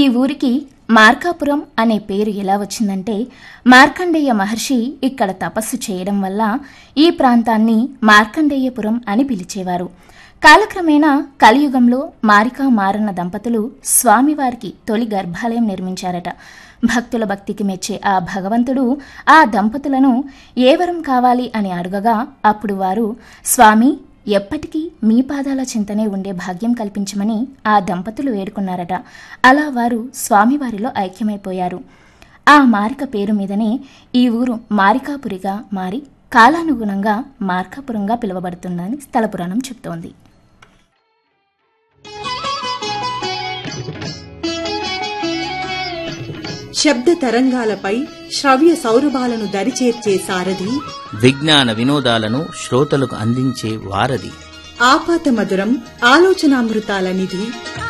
ఈ ఊరికి మార్కాపురం అనే పేరు ఎలా వచ్చిందంటే మార్కండేయ మహర్షి ఇక్కడ తపస్సు చేయడం వల్ల ఈ ప్రాంతాన్ని మార్కండేయపురం అని పిలిచేవారు కాలక్రమేణా కలియుగంలో మారికా మారన్న దంపతులు స్వామివారికి తొలి గర్భాలయం నిర్మించారట భక్తుల భక్తికి మెచ్చే ఆ భగవంతుడు ఆ దంపతులను ఏ వరం కావాలి అని అడగగా అప్పుడు వారు స్వామి ఎప్పటికీ మీ పాదాల చింతనే ఉండే భాగ్యం కల్పించమని ఆ దంపతులు వేడుకున్నారట అలా వారు స్వామివారిలో ఐక్యమైపోయారు ఆ మారిక పేరు మీదనే ఈ ఊరు మారికాపురిగా మారి కాలానుగుణంగా మార్కాపురంగా పిలువబడుతుందని స్థల పురాణం చెప్తోంది శబ్ద తరంగాలపై శ్రవ్య సౌరభాలను దరిచేర్చే సారథి విజ్ఞాన వినోదాలను శ్రోతలకు అందించే వారధి ఆపాత మధురం ఆలోచనామృతాల నిధి